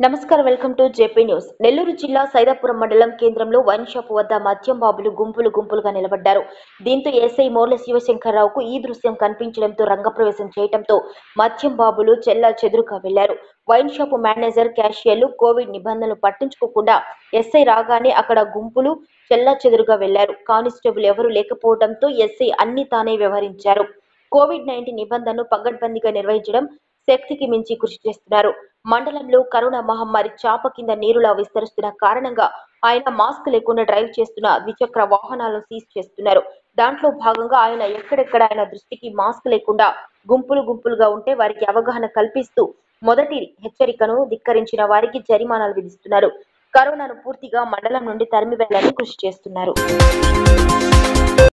నమస్కారం welcome to JP news Nellore జిల్లా సైదాపురం మండలం కేంద్రంలో వైన్ షాప్ వద్ద మద్యం బాబులు గుంపులు గుంపులుగా నిలబడ్డారు దీంతో ఎస్ఐ మోర్ల శివశంకర్రావుకు ఈ దృశ్యం కనిపించడంతో రంగప్రవేశం చేయడంతో మద్యం బాబులు చెల్లా చెదురుగా వెళ్లారు వైన్ షాపు మేనేజర్ క్యాషియర్లు కోవిడ్ నిబంధనలు పట్టించుకోకుండా ఎస్ఐ రాగానే అక్కడ గుంపులు చెల్లా చెదురుగా వెళ్లారు కానిస్టేబుల్ ఎవరూ లేకపోవడంతో ఎస్ఐ అన్ని తానే వ్యవహరించారు కోవిడ్ నైన్టీన్ నిబంధనలు పగడ్బందీగా నిర్వహించడం శక్తికి మించి కృషి చేస్తున్నారు మండలంలో కరోనా మహమ్మారి చాప కింద నీరులా విస్తరిస్తున్న కారణంగా ఆయన మాస్క్ లేకుండా డ్రైవ్ చేస్తున్న ద్విచక్ర వాహనాలను సీజ్ చేస్తున్నారు దాంట్లో భాగంగా ఆయన ఎక్కడెక్కడ ఆయన దృష్టికి మాస్క్ లేకుండా గుంపులు గుంపులుగా ఉంటే వారికి అవగాహన కల్పిస్తూ మొదటి హెచ్చరికను ధిక్కరించిన వారికి జరిమానాలు విధిస్తున్నారు కరోనాను పూర్తిగా మండలం నుండి తరిమివేయాలని కృషి చేస్తున్నారు